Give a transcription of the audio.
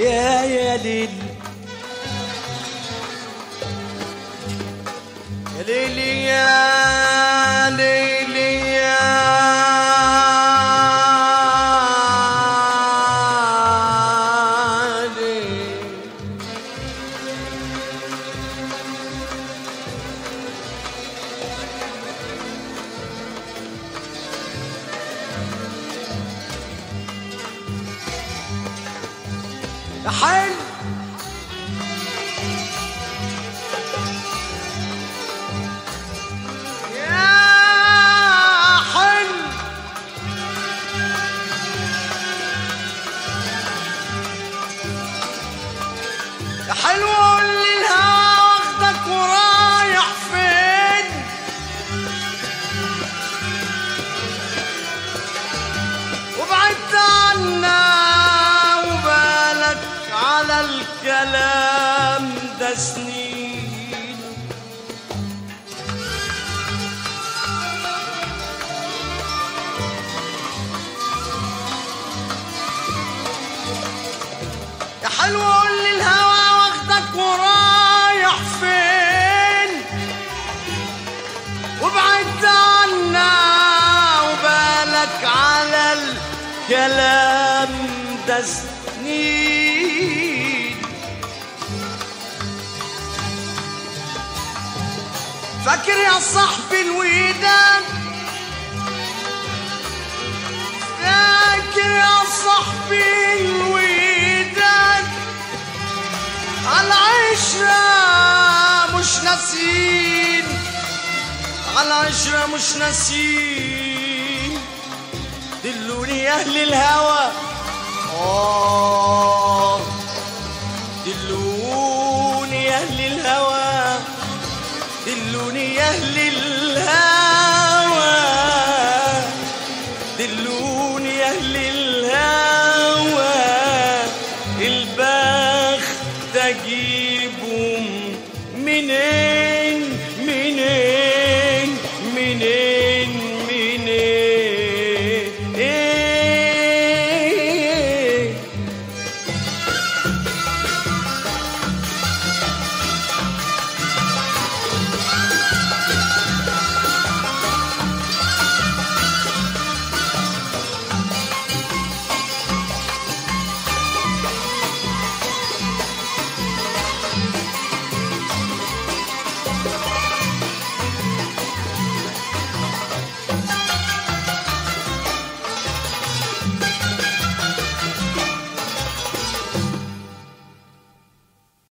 يا يا ليل يا ليلي يا ليلي يا ليل يا حلو يا حلو يا حلو قول لي الهوا واخدك ورايح فين وبعدت عنا وبالك على الكلام ده سنين يا حلو قول لي الهوا واخدك ورايح فين وابعد عنا وبالك على الكلام ده سنين فاكر يا صاحبي الوداد فاكر يا صاحبي الوداد على عشرة مش ناسين على عشرة مش ناسين دلوني يا أهل الهوى آه دلوني يا أهل الهوى دلوني يا أهل الهوى دلوني يا أهل الهوى